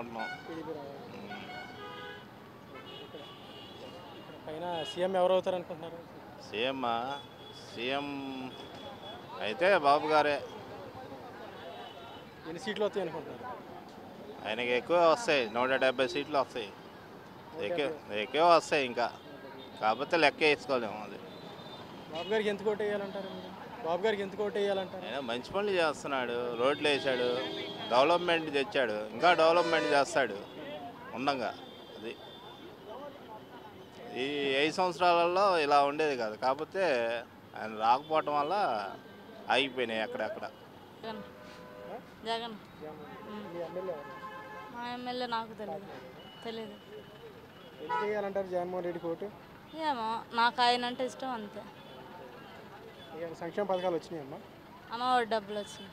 రావాలనుకుంటున్నాం TDP రావాలి పైన CM ఎవరు అవుతారు అనుకుంటున్నారు సీఎం సీఎం అయితే బాబు గారే ఎన్ని సీట్లు వస్తాయి అనుకుంటున్నారు ఆయనకి ఎక్కువ వస్తాయి నూట డెబ్బై సీట్లు వస్తాయి ఎక్కువ ఎక్కువ వస్తాయి ఇంకా కాకపోతే లెక్క వేసుకోలేము అది బాబు గారికి ఎందుకు ఓటు వేయాలంటారు మీరు బాబు గారికి ఎందుకు ఓటు వేయాలంటారు ఆయన మంచి పనులు చేస్తున్నాడు రోడ్లు వేసాడు డెవలప్మెంట్ తెచ్చాడు ఇంకా డెవలప్మెంట్ చేస్తాడు ఉండంగా అది ఈ ఐదు సంవత్సరాలలో ఇలా ఉండేది కాదు కాకపోతే ఆయన రాకపోవటం వల్ల ఆగిపోయినాయి అక్కడక్కడ జగన్ జగన్ మీ ఎమ్మెల్యే ఎవరు? మా ఎమ్మెల్యే నాకు తెలియదు తెలీదు ఎందుకు వేయాలంటారు జగన్మోహన్ రెడ్డికి ఓటు ఏమో నాకు ఆయన అంటే ఇష్టం అంతే ఇక సంక్షేమ పథకాలు వచ్చినాయమ్మా అమ్మ ఒడి డబ్బులు వచ్చినాయి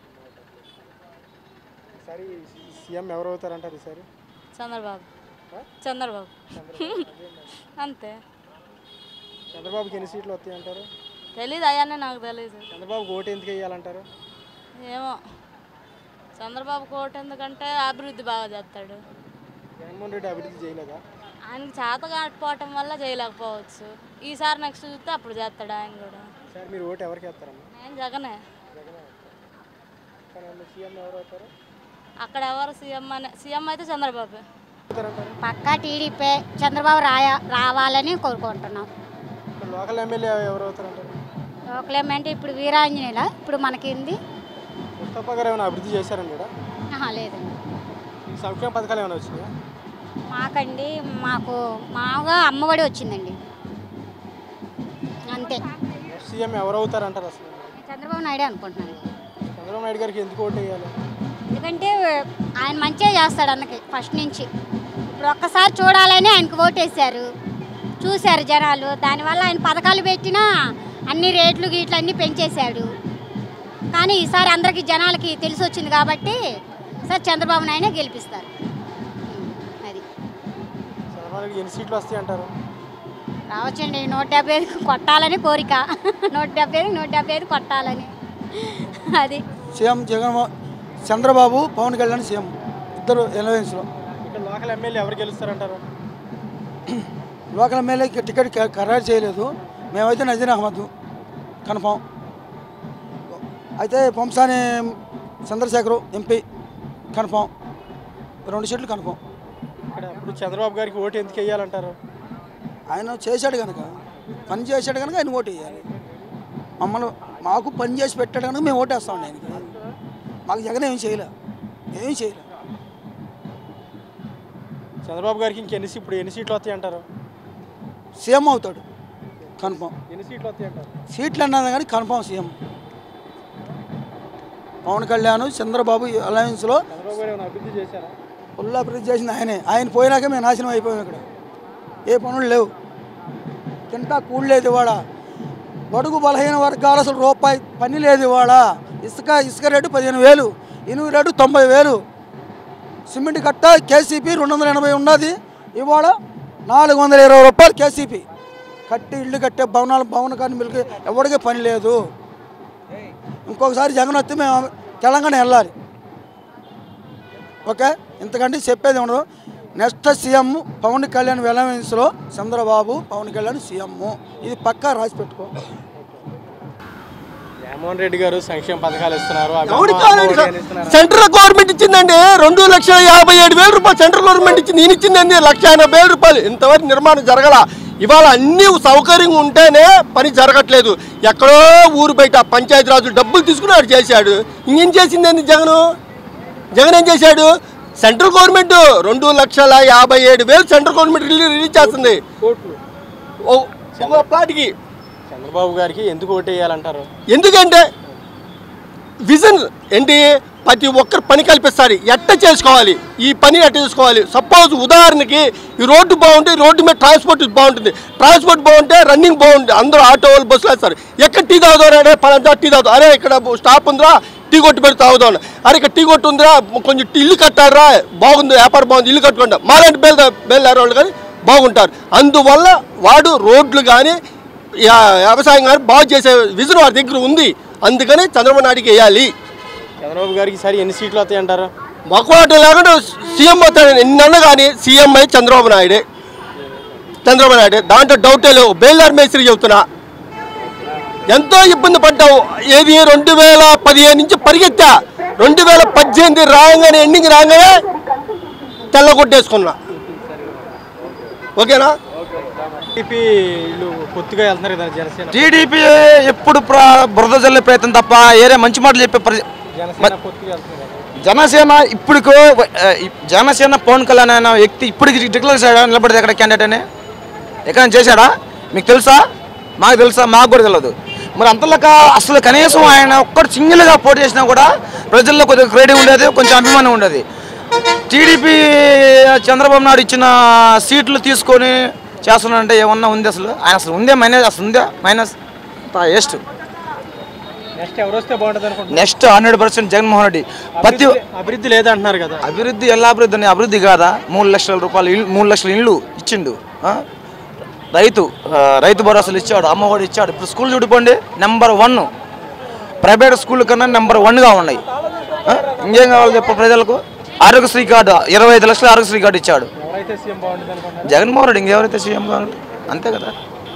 ఈసారి సీఎం ఎవరు అవుతారంటారు ఈసారి చంద్రబాబు ఆ? చంద్రబాబు చంద్రబాబు అంతే చంద్రబాబుకి ఎన్ని సీట్లు వస్తాయి అంటారు తెలీదు అయ్యానే నాకు తెలీదు చంద్రబాబుకి ఓటు ఎందుకు వేయాలంటారు ఏమో చంద్రబాబు కోట ఎందుకంటే అభివృద్ధి బాగా చేస్తాడు జగన్మోహన్ రెడ్డి అభివృద్ధి చేయలేదా ఆయనకి చేత కాకపోవటం వల్ల చేయలేకపోవచ్చు ఈసారి నెక్స్ట్ చూస్తే అప్పుడు చేస్తాడు ఆయన కూడా సార్ మీరు ఓటు ఎవరికి వేస్తారమ్మా నేను జగనే జగన్ కానీ సీఎం ఎవరు అవుతారు అక్కడ ఎవరు సీఎం అనే సీఎం అయితే చంద్రబాబు అవుతారంటారు పక్కా టీడీపీ చంద్రబాబు రాయ రావాలని కోరుకుంటున్నాం ఇక్కడ లోకల్ ఎమ్మెల్యే ఎవరు అవుతారంటారు లోకలేమంటే ఇప్పుడు వీరాంజనేయుల ఇప్పుడు మనకింది ముస్తఫా గారు ఏమైనా అభివృద్ధి చేశారండి ఇక్కడ ఆహా, లేదండి ఈ సంక్షేమ పథకాలు ఏమైనా వచ్చినాయా మాకండి మాకు మాగా అమ్మఒడి వచ్చిందండి అంతే నెక్స్ట్ సీఎం ఎవరు అవుతారంటారు అసలు చంద్రబాబు నాయుడు అనుకుంటున్నాను చంద్రబాబు నాయుడు గారికి ఎందుకు ఓటు వేయాలి ఎందుకంటే ఆయన మంచిగా చేస్తాడు అన్నకి ఫస్ట్ నుంచి ఇప్పుడు ఒక్కసారి చూడాలని ఆయనకు ఓటేశారు చూశారు జనాలు దానివల్ల ఆయన పథకాలు పెట్టినా అన్ని రేట్లు గీట్లు అన్నీ పెంచేశాడు కానీ ఈసారి అందరికీ జనాలకి తెలిసి వచ్చింది కాబట్టి సార్ చంద్రబాబు నాయుడే గెలిపిస్తారు అది చంద్రబాబు నాయుడు ఎన్ని సీట్లు వస్తాయి అంటారు రావచ్చండి నూట డెబ్బై ఐదు కొట్టాలని కోరిక నూట డెబ్బై ఐదు నూట డెబ్బై ఐదు కొట్టాలని అది సీఎం జగన్మోహన్ చంద్రబాబు పవన్ కళ్యాణ్ సీఎం ఇద్దరు ఎలవెన్స్లో ఇక్కడ లోకల్ ఎమ్మెల్యే ఎవరు గెలుస్తారంటారు లోకల్ ఎమ్మెల్యేకి టికెట్ క- ఖరారు చేయలేదు మేమైతే నజీర్ అహ్మద్ కన్ఫామ్ అయితే పంసాని చంద్రశేఖరు ఎంపీ కన్ఫామ్ రెండు సీట్లు కన్ఫామ్ ఇక్కడ ఇప్పుడు చంద్రబాబు గారికి ఓటు ఎందుకు వేయాలంటారు ఆయన చేశాడు కనుక పని చేశాడు కనుక ఆయన ఓటు వేయాలి మమ్మల్ని మాకు పని చేసి పెట్టాడు కనుక మేము ఓటేస్తామండి ఆయనకి మాకు జగన్ ఏం చేయలే ఏం చేయలే చంద్రబాబు గారికి ఇంకెన్ని సీ- ఇప్పుడు ఎన్ని సీట్లు వస్తాయి అంటారు సీఎం అవుతాడు కన్ఫామ్ ఎన్ని సీట్లు వస్తాయి అంటారు సీట్లు అన్నది కానీ కన్ఫామ్ సీఎం పవన్ కళ్యాణ్ చంద్రబాబు అలయన్స్లో చంద్రబాబు గారు ఏమైనా అభివృద్ధి చేశారా ఫుల్ అభివృద్ధి చేసింది ఆయనే ఆయన పోయినాకే మేము నాశనం అయిపోయాం ఇక్కడ ఏ పనులు లేవు తింటా కూడు లేదు ఇవాళ బడుగు బలహీన వర్గాలు అసలు రూపాయి పని లేదు ఇవాళ ఇసుక ఇసుక రేటు పదిహేను వేలు ఇనుము రేటు తొంభై వేలు సిమెంట్ కట్ట కేసీపీ రెండు వందల ఎనభై ఉన్నది ఇవాళ నాలుగు వందల ఇరవై రూపాయలు కేసీపీ కట్టి ఇల్లు కట్టే భవనాలు భవన కార్మికులకి ఎవరికి పని లేదు ఇంకొకసారి జగన్ వస్తే మేము తెలంగాణ వెళ్ళాలి ఓకే ఇంతకంటే చెప్పేది ఉండదు నెక్స్ట్ సీఎం పవన్ కళ్యాణ్ వెలవెన్స్లో చంద్రబాబు పవన్ కళ్యాణ్ సీఎం ఇది పక్కా రాసి పెట్టుకో జగన్మోహన్ రెడ్డి గారు సంక్షేమ పథకాలు ఇస్తున్నారు అవి ఎవరికి అమ్మ- కావాలండి అమ్మ సార్? ఒడి అని ఇస్తున్నారు. సెంట్రల్ గవర్నమెంట్ ఇచ్చిందండి రెండు లక్షల యాభై ఏడు వేల రూపాయలు సెంట్రల్ గవర్నమెంట్ ఇచ్చింది నేను ఇచ్చిందండి లక్ష ఎనభై వేల రూపాయలు ఇంతవరకు నిర్మాణం జరగల ఇవాళ అన్ని సౌకర్యంగా ఉంటేనే పని జరగట్లేదు ఎక్కడో ఊరు బయట పంచాయతీరాజు డబ్బులు తీసుకుని ఆడు చేశాడు ఇంకేం చేసిందండి జగన్ జగన్ ఏం చేశాడు సెంట్రల్ గవర్నమెంట్ రెండు లక్షల యాభై ఏడు వేలు సెంట్రల్ గవర్నమెంట్ రిలీజ్ రిలీజ్ చేస్తుంది కోట్లు ఓ- ఒక ప్లాట్కి చంద్రబాబు గారికి ఎందుకు ఓటు వేయాలంటారు ఎందుకంటే విజన్ ఏంటి ప్రతి ఒక్కరు పని కల్పిస్తారు ఎట్ట చేసుకోవాలి ఈ పని ఎట్ట చేసుకోవాలి సపోజ్ ఉదాహరణకి ఈ రోడ్డు బాగుంటే ఈ రోడ్డు మీద ట్రాన్స్పోర్ట్ బాగుంటుంది ట్రాన్స్పోర్ట్ బాగుంటే రన్నింగ్ బాగుంటుంది అందరూ ఆటో వాళ్ళు బస్సులు వేస్తారు ఎక్కడ టీ తాగుతారు అరే పలానా టీ తాగుతావు అరే ఇక్కడ స్టాప్ ఉందిరా టీ కొట్టు పెట్టి తాగుదాం అరే ఇక్కడ టీ కొట్టు ఉందిరా కొంచెం టీ ఇల్లు కట్టారా బాగుంది వ్యాపారం బాగుంది ఇల్లు కట్టుకుంటా మాలాంటి బేల్ బేల్దారు వాళ్ళు కానీ బాగుంటారు అందువల్ల వాడు రోడ్లు కానీ వ్యవసాయం కానీ బాగు చేసే విజన్ వాడి దగ్గర ఉంది అందుకని చంద్రబాబు నాయుడికి వేయాలి చంద్రబాబు గారికి ఈసారి ఎన్ని సీట్లు వస్తాయి అంటారు మొక్కవాటి లేకుండా సీఎం అవుతాడు నిన్న కానీ సీఎం అయి చంద్రబాబు నాయుడే చంద్రబాబు నాయుడే దాంట్లో డౌటే లేవు బేల్దార్ మేస్త్రి చెబుతున్నా ఎంతో ఇబ్బంది పడ్డావు ఏది రెండు వేల పదిహేను నుంచి పరిగెత్తా రెండు వేల పద్దెనిమిది రాగానే ఎండింగ్ రాగానే తెల్ల కొట్టేసుకున్నా ఓకేనా టీడీపీ వీళ్ళు పొత్తుగా వెళ్తున్నారు కదా జనసేన టీడీపీ ఎప్పుడు ప్ర- బురద జల్లే ప్రయత్నం తప్ప ఏరే మంచి మాటలు చెప్పే ప్ర- జనసేన పొత్తుగా వెళ్తున్నారు కదా. జనసేన ఇప్పటికో ఆ, ఈ జనసేన పవన్ కళ్యాణ్ అనే వ్యక్తి ఇప్పటికి డిక్లేర్ చేశాడా నిలబడేది ఎక్కడ క్యాండిడేట్ అని ఎక్కడ చేశాడా మీకు తెలుసా మాకు తెలుసా మాకు కూడా తెలియదు మరి అంతలక అసలు కనీసం ఆయన ఒక్కడు సింగిల్గా పోటీ చేసినా కూడా ప్రజల్లో కొద్దిగా క్రెడిట్ ఉండేది కొంచెం అభిమానం ఉండేది టీడీపీ చంద్రబాబు నాయుడు ఇచ్చిన సీట్లు తీసుకొని చేస్తున్నాడంటే ఏమన్నా ఉంది అసలు ఆయన అసలు ఉందే మైనస్ అసలు ఉందా మైనస్ వేస్ట్ నెక్స్ట్ ఎవరు వస్తే బాగుంటుంది అనుకుంటున్నారు next hundred percent Jaganmohan Reddy ప్రతి అభివృద్ధి- అభివృద్ధి లేదంటున్నారు కదా అభివృద్ధి ఎలా అభివృద్ధి అని అభివృద్ధి కాదా మూడు లక్షల రూపాయలు ఇల్లు మూడు లక్షల ఇల్లు ఇచ్చిండు ఆ? రైతు ఆ, రైతు భరోసాలు ఇచ్చాడు అమ్మఒడి ఇచ్చాడు ఇప్పుడు స్కూల్ చూడిపోండి నెంబర్ వన్ ప్రైవేట్ స్కూల్ కన్నా నెంబర్ వన్గా ఉన్నాయి ఆ? ఇంకేం కావాలి చెప్పు ప్రజలకు ఆరోగ్యశ్రీ కార్డు ఇరవై ఐదు లక్షల ఆరోగ్యశ్రీ కార్డు ఇచ్చాడు ఎవరైతే సీఎం బాగుంటుంది అనుకుంటున్నారు జగన్మోహన్ రెడ్డి ఇంకెవరైతే సీఎం కావాలి అంతే కదా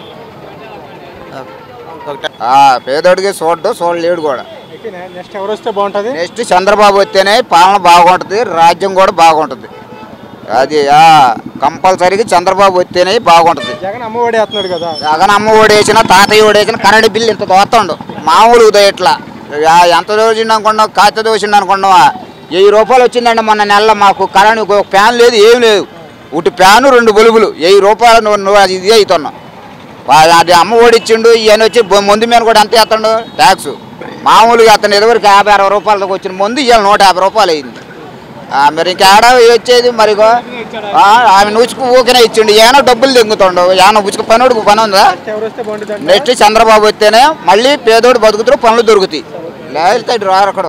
ఆ, ఒకటే. ఆ పేదోడికి చూడడు చూడలేడు కూడా అయితే నె- నెక్స్ట్ ఎవరు వస్తే బాగుంటుంది నెక్స్ట్ చంద్రబాబు వస్తేనే పాలన బాగుంటుంది రాజ్యం కూడా బాగుంటుంది అది కంపల్సరీగా చంద్రబాబు వస్తేనే బాగుంటుంది జగన్ అమ్మఒడి వేస్తున్నాడు కదా జగన్ అమ్మ ఓడేసిన తాతయ్య ఓడేసిన కరెంట్ బిల్లు ఇంత దోస్తుండు మామూలు ఉదయం ఇట్లా ఆ, ఎంత దోచిండు అనుకున్నావు కాస్త దోచిండు అనుకున్నావా వెయ్యి రూపాయలు వచ్చిందండి మొన్న నెలలో మాకు కరెంట్ ఒక ఫ్యాన్ లేదు ఏం లేదు ఒకటి ఫ్యాను రెండు బల్బులు వెయ్యి రూపాయలు నువ్వు నువ్వు అది ఇది అవుతున్నావు వా- అది అమ్మ ఓడిచ్చిండు ఈయన వచ్చి బొ- మందు మీద కూడా ఎంత వేస్తాడు ట్యాక్స్ మామూలుగా అతను ఎదువరకు యాభై అరవై రూపాయలకి వచ్చిన ముందు ఇవాళ నూట యాభై రూపాయలు అయింది ఆ, మరి ఇంకేడా వచ్చేది మరి ఇగో, ఆ, ఆమె నుచ్చుకు ఊకనే ఇచ్చిండు ఏమో డబ్బులు తెంగుతుండు ఏమో ఉచుకు పనోడికి పని ఉందా నెక్స్ట్ ఎవరు వస్తే బాగుంటుంది నెక్స్ట్ చంద్రబాబు వస్తేనే మళ్ళీ పేదోడు బతుకుతారు పనులు దొరుకుతాయి లేకపోతే ఇటు రారు అక్కడ